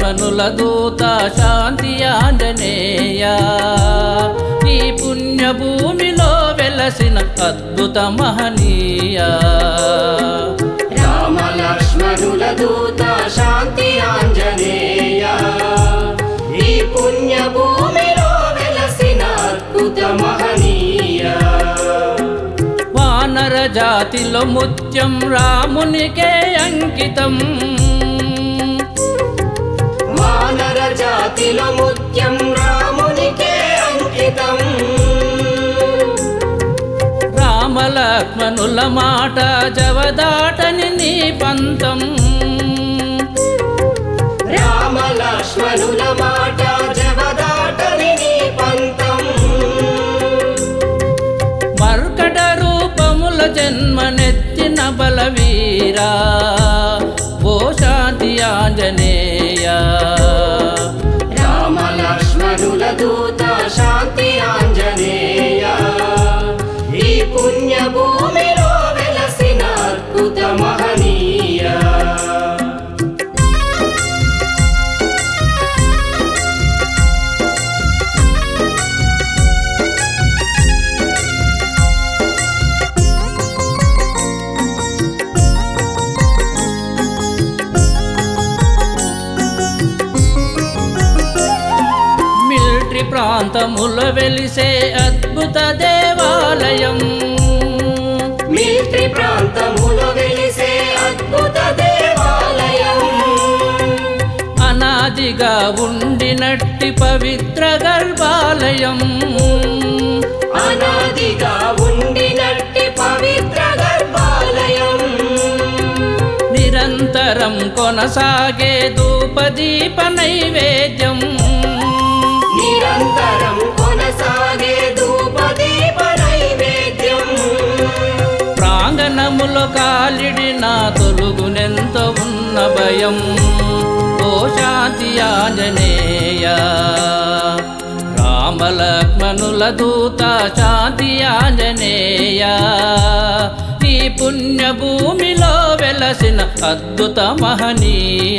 రామలక్ష్మణుల దూత శాంతి ఆంజనేయ ఈ పుణ్యభూమిలో వెలసిన అద్భుత మహనీయ రామ లక్ష్మణుల దూత శాంతి ఆంజనేయ ఈ పుణ్య భూమిలో వెలసిన అద్భుత మహనీయ వానర జాతిలో ముత్యం రామునికే అంకితం వానర జాతిలో ముత్యం రామునికే అంకితం రామలక్ష్మణుల మాట జవదాటని నీ పంతం రామ లక్ష్మణుల మాట జవదాటని నీ పంతం మర్కట రూపముల జన్మనెత్తిన బలవీరా ఓ శాంతి ఆంజనేయ రామ లక్ష్మణుల దూత శాంతి ఆంజనేయ ఈ పుణ్య భూమిలో వెలసిన అద్భుత మహనీయ మిలిటరీ ప్రాంతముల వెలిసే అద్భుత దేవాలయం మిలిటరీ ప్రాంతములో వెలిసే అద్భుత దేవాలయం అనాదిగా ఉండినట్టి పవిత్ర గర్భాలయం అనాదిగా ఉండినట్టి పవిత్ర గర్భాలయం నిరంతరం కొనసాగే ధూపదీప నైవేద్యం నిరంతరం కొనసాగే ధూపదీప నైవేద్యం ప్రాంగణములో కాలిడిన తొలుగునెంత ఉన్న భయం ఓ శాంతి ఆంజనేయ రామలక్ష్మణుల దూత శాంతి ఆంజనేయ ఈ పుణ్యభూమిలో వెలసిన అద్భుత మహనీయ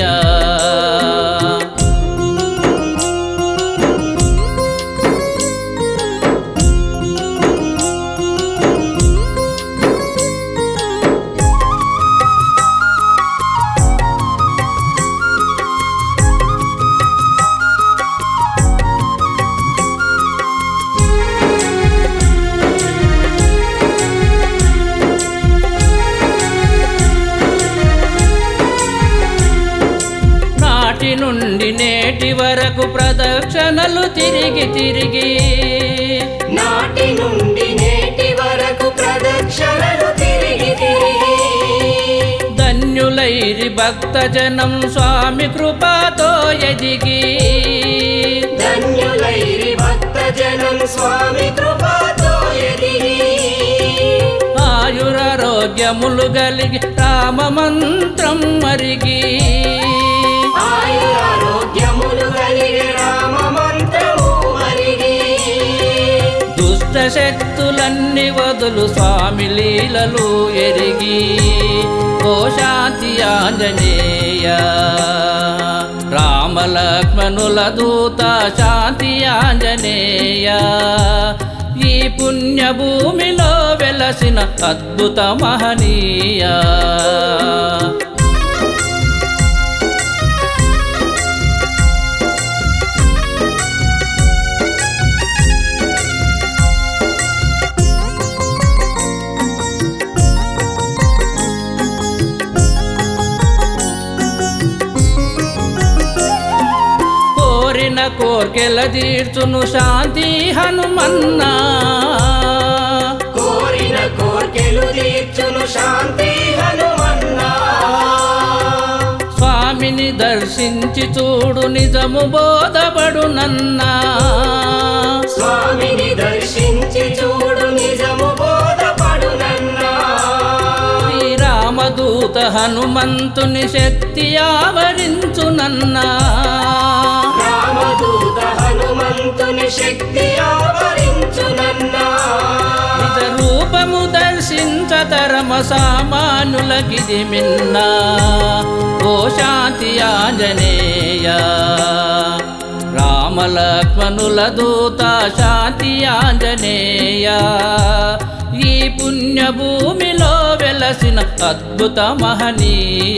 నాటి నుండి నేటి వరకు ప్రదక్షిణలు తిరిగి తిరిగి నాటి నుండి నేటి వరకు ప్రదక్షిణలు తిరిగి తిరిగి ధన్యులైరి భక్తజనం స్వామి కృపతో ఎదిగి ధన్యులైరి భక్త జనం స్వామి కృపతో ఎదిగి ఆయురారోగ్యములు కలిగి రామ మంత్రం మరిగి ఆయురారోగ్యములు కలిగి రామ మంత్రము మరిగి దుష్ట శక్తులన్నీ వదులు స్వామి లీలలు ఎరిగి ఓ శాంతి ఆంజనేయ రామలక్ష్మణుల దూత శాంతి ఆంజనేయ ఈ పుణ్యభూమిలో వెలసిన అద్భుత మహనీయ కోరిన కోర్కెల తీర్చును శాంతి హనుమన్నా కోరిన కోర్కెలు తీర్చును శాంతి హనుమన్నా స్వామిని దర్శించి చూడు నిజము బోధపడునన్నా స్వామిని దర్శించి చూడు నిజము బోధపడునన్నా శ్రీరామదూత హనుమంతుని శక్తి ఆవరించునన్నా రామదూత హనుమంతుని శక్తి ఆవరించునన్నా నిజ రూపము దర్శించతరమ సామానులకిది మిన్నా ఓ శాంతి ఆంజనేయ రామలక్ష్మణుల దూత శాంతి ఆంజనేయ ఈ పుణ్యభూమిలో వెలసిన అద్భుత మహనీయ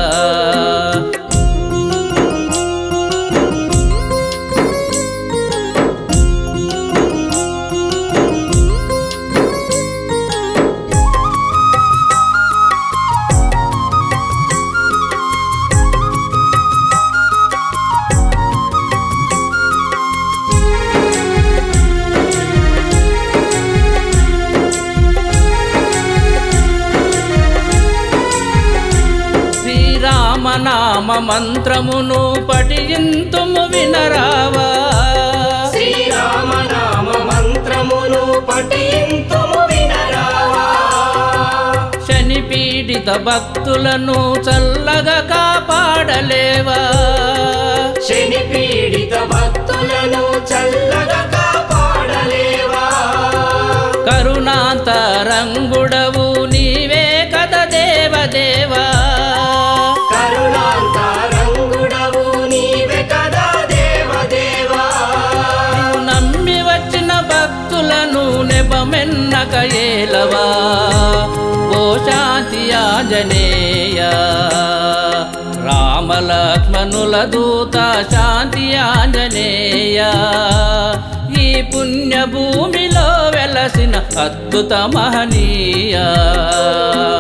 శ్రీరామనామ మంత్రమును పఠింతుము వినరావా శ్రీరామనామ మంత్రమును పఠింతుము వినరావా శని పీడిత భక్తులను చల్లగా కాపాడలేవా శని పీడిత భక్తులను చల్లగా కాపాడలేవా కరుణాంతరంగుడవు నీవే కద దేవదేవా కరుణాంతరంగుడవు నీవే కదా దేవదేవా నిన్ను నమ్మి వచ్చిన భక్తులను నెపమెన్నక ఏలవా ఓ శాంతి ఆంజనేయ రామలక్ష్మణుల దూత శాంతి ఆంజనేయ ఈ పుణ్యభూమిలో వెలసిన అద్భుత మహనీయ